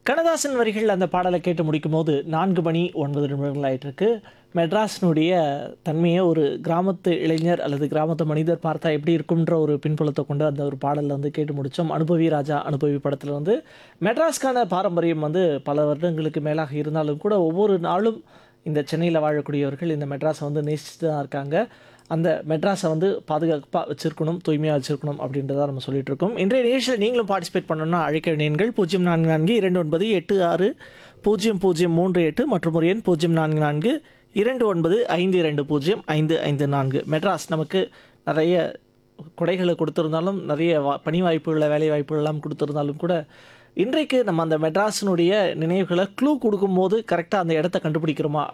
கண்ணதாசன் வரிகள் அந்த பாடலை கேட்டு முடிக்கும் போது நான்கு மணி ஒன்பது நிமிடங்கள் ஆயிட்டிருக்கு மெட்ராஸினுடைய தன்மையை ஒரு கிராமத்து இளைஞர் அல்லது கிராமத்து மனிதர் பார்த்தா எப்படி இருக்கும்ன்ற ஒரு பின்புலத்தை கொண்டு அந்த ஒரு பாடலில் வந்து கேட்டு முடித்தோம் அனுபவி ராஜா அனுபவி படத்தில் வந்து மெட்ராஸ்க்கான பாரம்பரியம் வந்து பல வருடங்களுக்கு மேலாக இருந்தாலும் கூட ஒவ்வொரு நாளும் இந்த சென்னையில் வாழக்கூடியவர்கள் இந்த மெட்ராஸை வந்து நேசித்து தான் இருக்காங்க அந்த மெட்ராஸை வந்து பாதுகாப்பாக வச்சிருக்கணும் தூய்மையாக வச்சிருக்கணும் அப்படின்றத நம்ம சொல்லிட்டு இருக்கோம் இன்றைய நிகழ்ச்சியில் நீங்களும் பார்ட்டிசிபேட் பண்ணணும்னா அழைக்க வேண்டிய எண்கள் பூஜ்ஜியம் நான்கு நான்கு இரண்டு ஒன்பது எட்டு ஆறு பூஜ்ஜியம் பூஜ்ஜியம் மூன்று எட்டு மற்றும் ஒரு எண் பூஜ்ஜியம் நான்கு நான்கு இரண்டு ஒன்பது ஐந்து இரண்டு பூஜ்ஜியம் ஐந்து ஐந்து நான்கு மெட்ராஸ் நமக்கு நிறைய கொடைகளை கொடுத்துருந்தாலும் நிறைய வா பணி வாய்ப்புகளை வேலை வாய்ப்புகள் எல்லாம் கொடுத்துருந்தாலும் கூட இன்றைக்கு நம்ம அந்த மெட்ராஸினுடைய நினைவுகளை க்ளூ கொடுக்கும்போது கரெக்டாக அந்த இடத்த கண்டுபிடிக்கிறோமா